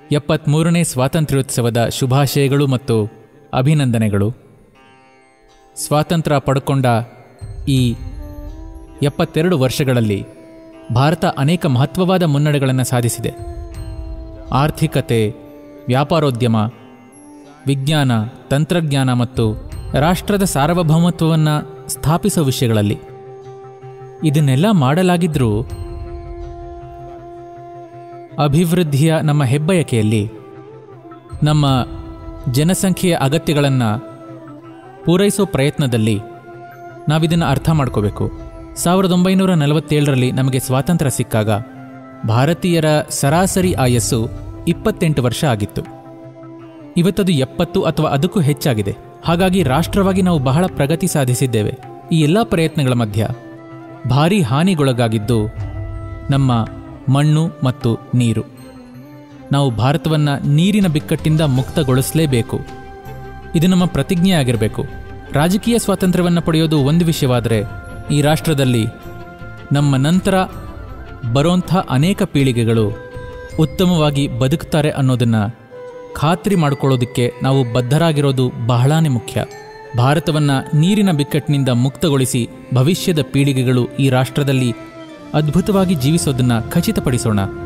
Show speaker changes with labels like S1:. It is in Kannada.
S1: ಎಪ್ಪತ್ಮೂರನೇ ಸ್ವಾತಂತ್ರ್ಯೋತ್ಸವದ ಶುಭಾಶಯಗಳು ಮತ್ತು ಅಭಿನಂದನೆಗಳು ಸ್ವಾತಂತ್ರ್ಯ ಪಡ್ಕೊಂಡ ಈ ಎಪ್ಪತ್ತೆರಡು ವರ್ಷಗಳಲ್ಲಿ ಭಾರತ ಅನೇಕ ಮಹತ್ವವಾದ ಮುನ್ನಡೆಗಳನ್ನು ಸಾಧಿಸಿದೆ ಆರ್ಥಿಕತೆ ವ್ಯಾಪಾರೋದ್ಯಮ ವಿಜ್ಞಾನ ತಂತ್ರಜ್ಞಾನ ಮತ್ತು ರಾಷ್ಟ್ರದ ಸಾರ್ವಭೌಮತ್ವವನ್ನು ಸ್ಥಾಪಿಸುವ ವಿಷಯಗಳಲ್ಲಿ ಇದನ್ನೆಲ್ಲ ಮಾಡಲಾಗಿದ್ರೂ ಅಭಿವೃದ್ಧಿಯ ನಮ್ಮ ಹೆಬ್ಬಯಕೆಯಲ್ಲಿ ನಮ್ಮ ಜನಸಂಖ್ಯೆಯ ಅಗತ್ಯಗಳನ್ನು ಪೂರೈಸೋ ಪ್ರಯತ್ನದಲ್ಲಿ ನಾವಿದನ್ನು ಅರ್ಥ ಮಾಡ್ಕೋಬೇಕು ಸಾವಿರದ ಒಂಬೈನೂರ ನಲವತ್ತೇಳರಲ್ಲಿ ನಮಗೆ ಸ್ವಾತಂತ್ರ್ಯ ಸಿಕ್ಕಾಗ ಭಾರತೀಯರ ಸರಾಸರಿ ಆಯಸ್ಸು ಇಪ್ಪತ್ತೆಂಟು ವರ್ಷ ಆಗಿತ್ತು ಇವತ್ತದು ಎಪ್ಪತ್ತು ಅಥವಾ ಅದಕ್ಕೂ ಹೆಚ್ಚಾಗಿದೆ ಹಾಗಾಗಿ ರಾಷ್ಟ್ರವಾಗಿ ನಾವು ಬಹಳ ಪ್ರಗತಿ ಸಾಧಿಸಿದ್ದೇವೆ ಈ ಎಲ್ಲ ಪ್ರಯತ್ನಗಳ ಮಧ್ಯ ಭಾರೀ ಹಾನಿಗೊಳಗಾಗಿದ್ದು ನಮ್ಮ ಮಣ್ಣು ಮತ್ತು ನೀರು ನಾವು ಭಾರತವನ್ನು ನೀರಿನ ಬಿಕ್ಕಟ್ಟಿಂದ ಮುಕ್ತಗೊಳಿಸಲೇಬೇಕು ಇದು ನಮ್ಮ ಪ್ರತಿಜ್ಞೆ ಆಗಿರಬೇಕು ರಾಜಕೀಯ ಸ್ವಾತಂತ್ರ್ಯವನ್ನು ಪಡೆಯೋದು ಒಂದು ವಿಷಯವಾದರೆ ಈ ರಾಷ್ಟ್ರದಲ್ಲಿ ನಮ್ಮ ನಂತರ ಬರೋಂಥ ಅನೇಕ ಪೀಳಿಗೆಗಳು ಉತ್ತಮವಾಗಿ ಬದುಕ್ತಾರೆ ಅನ್ನೋದನ್ನು ಖಾತ್ರಿ ಮಾಡಿಕೊಳ್ಳೋದಕ್ಕೆ ನಾವು ಬದ್ಧರಾಗಿರೋದು ಬಹಳಾನೇ ಮುಖ್ಯ ಭಾರತವನ್ನು ನೀರಿನ ಬಿಕ್ಕಟ್ಟಿನಿಂದ ಮುಕ್ತಗೊಳಿಸಿ ಭವಿಷ್ಯದ ಪೀಳಿಗೆಗಳು ಈ ರಾಷ್ಟ್ರದಲ್ಲಿ ಅದ್ಭುತವಾಗಿ ಜೀವಿಸೋದನ್ನು ಖಚಿತಪಡಿಸೋಣ